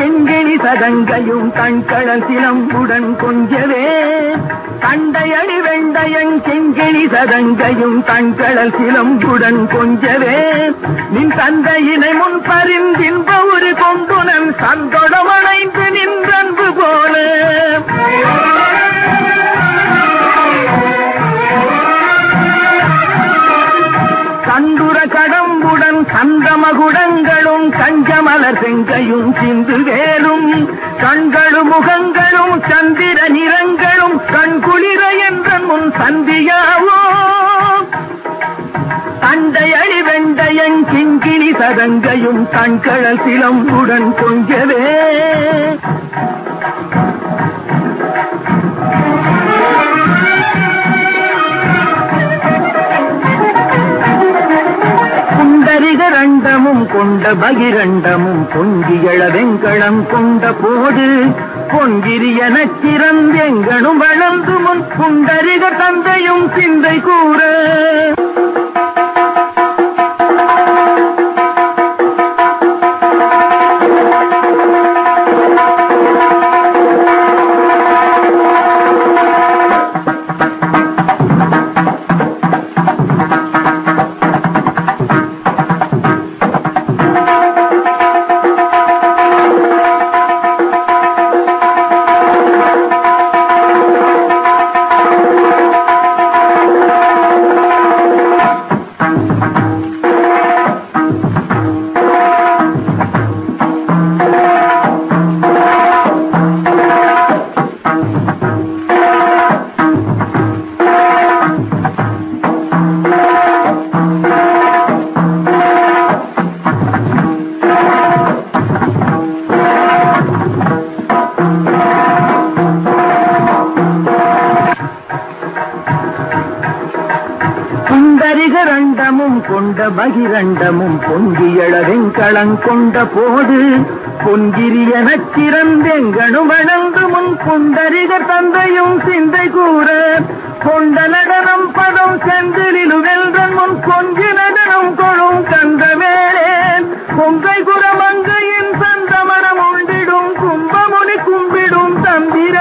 செங்கிழி சதங்கையும் கண்கள சிலம்புடன் கொஞ்சவே கண்டையடி வெண்டையன் செங்கிழி சதங்கையும் கண்கள சிலம்புடன் கொஞ்சவே நின் தந்தையினை முன் பரிந்தின்ப ஒரு கொண்டுனன் சந்தொடமணைந்து நின்றன்பு போல கண்டுர கடம்புடன் சந்தமகுடங்களும் கஞ்சமலர் செங்கையும் சிந்து வேலும் கண்களும் முகங்களும் சந்திர நிறங்களும் கண்குளிர என்ற முன் சந்தியாவோ தண்டையடி வெண்டையன் கிங்கிணி சதங்கையும் கண்கள சிலம்புடன் கொஞ்சவே குண்டரிகரண்டமும் கொண்ட பகிரண்டமும் பொங்கியள வெங்கடம் கொண்ட போது பொங்கிரியனச் சிறந்தெங்கனும் வளர்ந்து முன் குண்டரிக தந்தையும் சிந்தை கூற குண்டரிகரண்டமும் கொண்ட பகிரண்டமும் பொங்கியள வெங்கலம் கொண்ட போது பொன்கிரியனச் சிறந்தெங்கனும் வளர்ந்து முன் குண்டரிக தந்தையும் சிந்தை கூற கொண்ட நடனம் பதம் செந்திலிலு வெல்றன் முன் கொஞ்சி நடனம் கொழும் கந்தவேளே கொங்கை குரமங்கையின் சந்தமரம் உண்டிடும் கும்பமுனி கும்பிடும் தந்திர